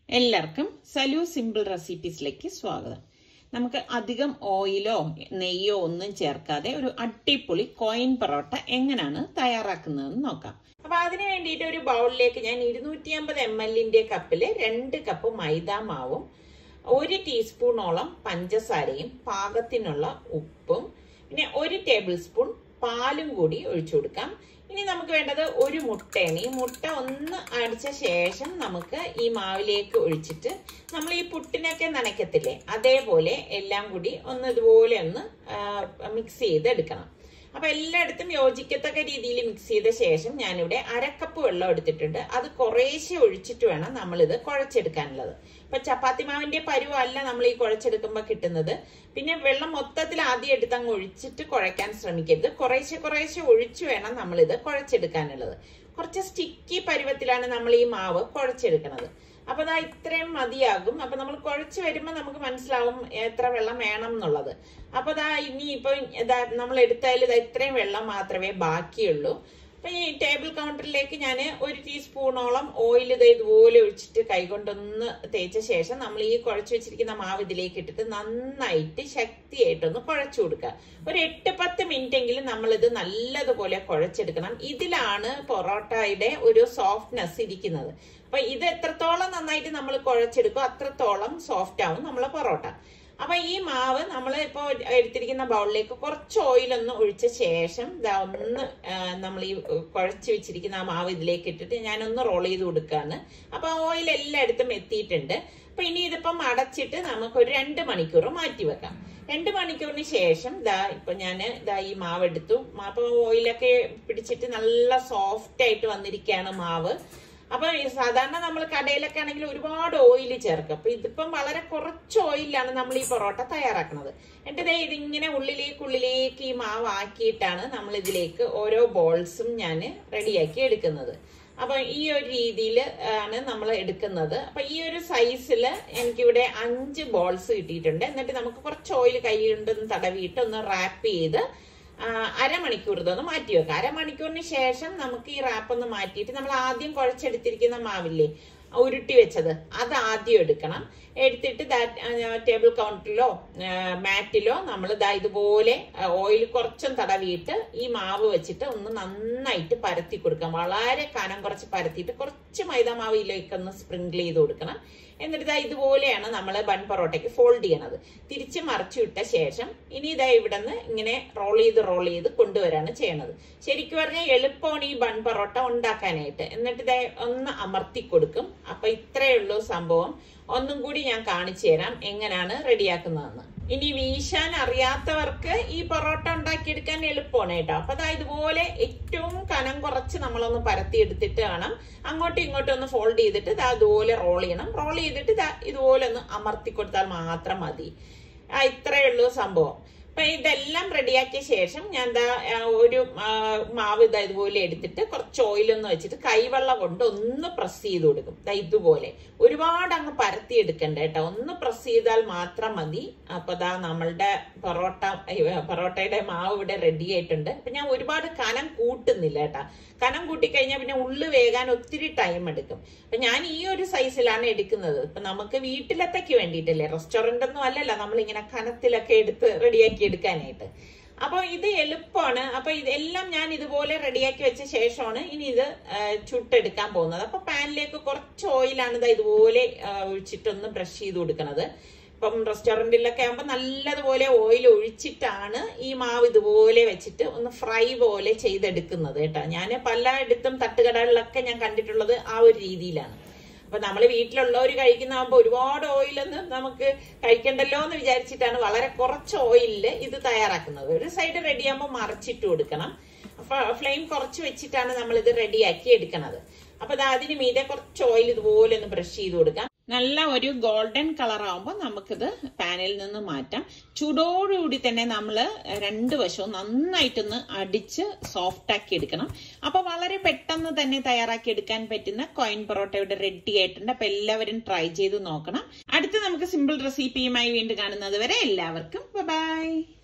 എല്ലാവർക്കും സലു സിമ്പിൾ റെസിപ്പീസിലേക്ക് സ്വാഗതം നമുക്ക് അധികം ഓയിലോ നെയ്യോ ഒന്നും ചേർക്കാതെ ഒരു അടിപൊളി കോയിൻ പൊറോട്ട എങ്ങനെയാണ് തയ്യാറാക്കുന്നതെന്ന് നോക്കാം അപ്പൊ അതിന് വേണ്ടിയിട്ട് ഒരു ബൗളിലേക്ക് ഞാൻ ഇരുന്നൂറ്റി അമ്പത് എം എല്ലിന്റെ കപ്പില് രണ്ട് കപ്പ് മൈദ മാവും ഒരു ടീസ്പൂണോളം പഞ്ചസാരയും പാകത്തിനുള്ള ഉപ്പും പിന്നെ ഒരു ടേബിൾ സ്പൂൺ പാലും കൂടി ഒഴിച്ചു കൊടുക്കാം ഇനി നമുക്ക് വേണ്ടത് ഒരു മുട്ടയാണ് ഈ മുട്ട ഒന്ന് അടിച്ച ശേഷം നമുക്ക് ഈ മാവിലേക്ക് ഒഴിച്ചിട്ട് നമ്മൾ ഈ പുട്ടിനൊക്കെ നനയ്ക്കത്തില്ലേ അതേപോലെ എല്ലാം കൂടി ഒന്ന് ഇതുപോലെ ഒന്ന് മിക്സ് ചെയ്തെടുക്കണം അപ്പൊ എല്ലായിടത്തും യോജിക്കത്തക്ക രീതിയിൽ മിക്സ് ചെയ്ത ശേഷം ഞാനിവിടെ അരക്കപ്പ് വെള്ളം എടുത്തിട്ടുണ്ട് അത് കുറേശ്ശെ ഒഴിച്ചിട്ട് വേണം നമ്മളിത് കുഴച്ചെടുക്കാനുള്ളത് ഇപ്പൊ ചപ്പാത്തി മാവിന്റെ പരുവല്ല നമ്മൾ ഈ കുഴച്ചെടുക്കുമ്പോൾ കിട്ടുന്നത് പിന്നെ വെള്ളം മൊത്തത്തിൽ ആദ്യം എടുത്ത് അങ്ങ് ഒഴിച്ചിട്ട് കുഴയ്ക്കാൻ ശ്രമിക്കരുത് കുറേശ്ശെ കുറേശ്ശെ ഒഴിച്ചു വേണം നമ്മളിത് കുഴച്ചെടുക്കാനുള്ളത് കുറച്ച് സ്റ്റിക്കി പരുവത്തിലാണ് നമ്മൾ ഈ മാവ് കുഴച്ചെടുക്കുന്നത് അപ്പൊ അതാ ഇത്രയും മതിയാകും അപ്പൊ നമ്മൾ കുഴച്ച് വരുമ്പോൾ നമുക്ക് മനസ്സിലാവും എത്ര വെള്ളം വേണം എന്നുള്ളത് അപ്പൊ അതാ ഇനി ഇപ്പൊ ഇതാ നമ്മൾ എടുത്താൽ ഇതാ ഇത്രയും വെള്ളം മാത്രമേ ബാക്കിയുള്ളൂ അപ്പൊ ഈ ടേബിൾ കൗണ്ടറിലേക്ക് ഞാൻ ഒരു ടീസ്പൂണോളം ഓയിൽ ഇത് ഇതുപോലെ ഒഴിച്ചിട്ട് കൈകൊണ്ടൊന്ന് തേച്ച ശേഷം നമ്മൾ ഈ കുഴച്ച് വെച്ചിരിക്കുന്ന മാവ് ഇതിലേക്ക് ഇട്ടിട്ട് നന്നായിട്ട് ശക്തിയായിട്ടൊന്ന് കുഴച്ചു കൊടുക്കുക ഒരു എട്ട് പത്ത് മിനിറ്റ് എങ്കിലും നമ്മൾ ഇത് നല്ലതുപോലെ കുഴച്ചെടുക്കണം ഇതിലാണ് പൊറോട്ടയുടെ ഒരു സോഫ്റ്റ്നെസ് ഇരിക്കുന്നത് അപ്പൊ ഇത് എത്രത്തോളം നന്നായിട്ട് നമ്മൾ കുഴച്ചെടുക്കും അത്രത്തോളം സോഫ്റ്റ് ആവും നമ്മളെ പൊറോട്ട അപ്പൊ ഈ മാവ് നമ്മൾ ഇപ്പോൾ എടുത്തിരിക്കുന്ന ബൗളിലേക്ക് കുറച്ച് ഓയിൽ ഒന്ന് ഒഴിച്ച ശേഷം ഇതാ ഒന്ന് നമ്മൾ ഈ കുഴച്ച് വെച്ചിരിക്കുന്ന ആ മാവ് ഇതിലേക്ക് ഇട്ടിട്ട് ഞാനൊന്ന് റോൾ ചെയ്ത് കൊടുക്കാണ് അപ്പൊ ഓയിൽ എല്ലായിടത്തും എത്തിയിട്ടുണ്ട് അപ്പൊ ഇനി ഇതിപ്പം അടച്ചിട്ട് നമുക്ക് ഒരു രണ്ട് മണിക്കൂർ മാറ്റി വെക്കാം രണ്ട് മണിക്കൂറിന് ശേഷം ഇതാ ഇപ്പൊ ഞാൻ ഇതാ ഈ മാവ് എടുത്തു അപ്പൊ ഓയിലൊക്കെ പിടിച്ചിട്ട് നല്ല സോഫ്റ്റ് ആയിട്ട് വന്നിരിക്കുകയാണ് മാവ് അപ്പൊ സാധാരണ നമ്മൾ കടയിലൊക്കെ ആണെങ്കിൽ ഒരുപാട് ഓയിൽ ചേർക്കും അപ്പൊ ഇതിപ്പം വളരെ കുറച്ച് ഓയിലാണ് നമ്മൾ ഈ പൊറോട്ട തയ്യാറാക്കുന്നത് എന്നിട്ട് ഇതിങ്ങനെ ഉള്ളിലേക്ക് ഉള്ളിലേക്ക് ഈ മാവ് ആക്കിയിട്ടാണ് നമ്മൾ ഇതിലേക്ക് ഓരോ ബോൾസും ഞാൻ റെഡിയാക്കി എടുക്കുന്നത് അപ്പൊ ഈ ഒരു രീതിയിൽ ആണ് നമ്മൾ എടുക്കുന്നത് അപ്പൊ ഈ ഒരു സൈസിൽ എനിക്കിവിടെ അഞ്ച് ബോൾസ് കിട്ടിയിട്ടുണ്ട് എന്നിട്ട് നമുക്ക് കുറച്ച് ഓയിൽ കൈകൊണ്ടൊന്ന് തടവിയിട്ട് ഒന്ന് റാപ്പ് ചെയ്ത് അരമണിക്കൂർ ഇതൊന്ന് മാറ്റി വെക്കാം അരമണിക്കൂറിന് ശേഷം നമുക്ക് ഈ റാപ്പ് ഒന്ന് മാറ്റിയിട്ട് നമ്മൾ ആദ്യം കുഴച്ചെടുത്തിരിക്കുന്ന മാവില്ലേ ഉരുട്ടി വെച്ചത് അത് ആദ്യം എടുക്കണം എടുത്തിട്ട് ടേബിൾ കൗണ്ടറിലോ മാറ്റിലോ നമ്മൾ ദാ ഇതുപോലെ ഓയിൽ കുറച്ചും തടവിയിട്ട് ഈ മാവ് വെച്ചിട്ട് ഒന്ന് നന്നായിട്ട് പരത്തി കൊടുക്കാം വളരെ കനം കുറച്ച് പരത്തിയിട്ട് കുറച്ച് മൈദ മാവിലേക്ക് ഒന്ന് സ്പ്രിങ്കിൾ ചെയ്ത് കൊടുക്കണം എന്നിട്ട് ഇതാ ഇതുപോലെയാണ് നമ്മൾ ബൺ പൊറോട്ടയ്ക്ക് ഫോൾഡ് ചെയ്യണത് തിരിച്ച് മറിച്ചു വിട്ട ശേഷം ഇനി ഇതാ ഇവിടെ നിന്ന് ഇങ്ങനെ റോൾ ചെയ്ത് റോൾ ചെയ്ത് കൊണ്ടുവരാണ് ചെയ്യണത് ശരിക്കും പറഞ്ഞാൽ എളുപ്പമാണ് ഈ ബൺ പൊറോട്ട ഉണ്ടാക്കാനായിട്ട് എന്നിട്ട് ഇതാ ഒന്ന് അമർത്തി കൊടുക്കും അപ്പൊ ഇത്രയേ ഉള്ളൂ സംഭവം ഒന്നും കൂടി ഞാൻ കാണിച്ചു തരാം എങ്ങനെയാണ് റെഡിയാക്കുന്നതെന്ന് ഇനി വീശാൻ അറിയാത്തവർക്ക് ഈ പൊറോട്ട ഉണ്ടാക്കിയെടുക്കാൻ എളുപ്പമാണ് കേട്ടോ അപ്പൊ അതാ ഇതുപോലെ ഏറ്റവും കനം കുറച്ച് നമ്മളൊന്ന് പരത്തി എടുത്തിട്ട് വേണം അങ്ങോട്ടും ഇങ്ങോട്ടും ഒന്ന് ഫോൾഡ് ചെയ്തിട്ട് ഇതാ ഇതുപോലെ റോൾ ചെയ്യണം റോൾ ചെയ്തിട്ട് ഇതാ ഇതുപോലെ ഒന്ന് അമർത്തി കൊടുത്താൽ മാത്രം മതി ആ ഇത്രയേ ഉള്ളൂ സംഭവം അപ്പൊ ഇതെല്ലാം റെഡിയാക്കിയ ശേഷം ഞാൻ എന്താ ഒരു മാവ് ഇതാ ഇതുപോലെ എടുത്തിട്ട് കുറച്ച് ഓയിലൊന്ന് വെച്ചിട്ട് കൈവെള്ളം കൊണ്ട് ഒന്ന് പ്രസ് ചെയ്ത് കൊടുക്കും ഇതാ ഇതുപോലെ ഒരുപാട് അങ്ങ് പരത്തി എടുക്കണ്ട കേട്ടോ ഒന്ന് പ്രസ് ചെയ്താൽ മാത്രം മതി അപ്പൊ ദാ നമ്മളുടെ പൊറോട്ട പൊറോട്ടയുടെ മാവ് ഇവിടെ റെഡി ആയിട്ടുണ്ട് അപ്പൊ ഞാൻ ഒരുപാട് കനം കൂട്ടുന്നില്ല കേട്ടാ കനം കൂട്ടിക്കഴിഞ്ഞാൽ പിന്നെ ഉള്ളു വേകാൻ ഒത്തിരി ടൈം എടുക്കും അപ്പൊ ഞാൻ ഈ ഒരു സൈസിലാണ് എടുക്കുന്നത് ഇപ്പൊ നമുക്ക് വീട്ടിലത്തേക്ക് വേണ്ടിയിട്ടല്ലേ റെസ്റ്റോറന്റ് ഒന്നും അല്ലല്ലോ നമ്മളിങ്ങനെ കനത്തിലൊക്കെ എടുത്ത് റെഡിയാക്കി എടുക്കാനായിട്ട് അപ്പൊ ഇത് എളുപ്പമാണ് അപ്പൊ ഇതെല്ലാം ഞാൻ ഇതുപോലെ റെഡിയാക്കി വെച്ച ശേഷമാണ് ഇനി ഇത് ചുട്ടെടുക്കാൻ പോകുന്നത് അപ്പൊ പാനിലേക്ക് കുറച്ച് ഓയിലാണ് ഇത് ഇതുപോലെ ഒഴിച്ചിട്ടൊന്ന് ബ്രഷ് ചെയ്ത് കൊടുക്കണത് ഇപ്പം റെസ്റ്റോറൻറ്റിലൊക്കെ ആകുമ്പോൾ നല്ലതുപോലെ ഓയിൽ ഒഴിച്ചിട്ടാണ് ഈ മാവ് ഇതുപോലെ വെച്ചിട്ട് ഒന്ന് ഫ്രൈ പോലെ ചെയ്തെടുക്കുന്നത് കേട്ടോ ഞാൻ പലയിടത്തും തട്ടുകടകളിലൊക്കെ ഞാൻ കണ്ടിട്ടുള്ളത് ആ ഒരു രീതിയിലാണ് അപ്പൊ നമ്മൾ വീട്ടിലുള്ളവർ കഴിക്കുന്നതാകുമ്പോൾ ഒരുപാട് ഓയിലൊന്നും നമുക്ക് കഴിക്കണ്ടല്ലോ എന്ന് വിചാരിച്ചിട്ടാണ് വളരെ കുറച്ച് ഓയിലില് ഇത് തയ്യാറാക്കുന്നത് ഒരു സൈഡ് റെഡിയാകുമ്പോൾ മറിച്ചിട്ട് കൊടുക്കണം ഫ്ലെയിം കുറച്ച് വെച്ചിട്ടാണ് നമ്മൾ ഇത് റെഡിയാക്കി എടുക്കുന്നത് അപ്പൊ അത് അതിന് മീതെ കുറച്ച് ഓയിൽ ഇതുപോലെ ഒന്ന് ബ്രഷ് ചെയ്ത് കൊടുക്കാം നല്ല ഒരു ഗോൾഡൻ കളർ ആവുമ്പോൾ നമുക്കിത് പാനിൽ നിന്ന് മാറ്റാം ചൂടോടുകൂടി തന്നെ നമ്മൾ രണ്ട് വശവും നന്നായിട്ടൊന്ന് അടിച്ച് സോഫ്റ്റ് ആക്കി എടുക്കണം അപ്പൊ വളരെ പെട്ടെന്ന് തന്നെ തയ്യാറാക്കി എടുക്കാൻ പറ്റുന്ന കോയിൻ പൊറോട്ട ഇവിടെ റെഡി ആയിട്ടുണ്ട് അപ്പൊ എല്ലാവരും ട്രൈ ചെയ്ത് നോക്കണം അടുത്ത് നമുക്ക് സിമ്പിൾ റെസിപ്പിയുമായി വീണ്ടും കാണുന്നത് വരെ എല്ലാവർക്കും ബൈ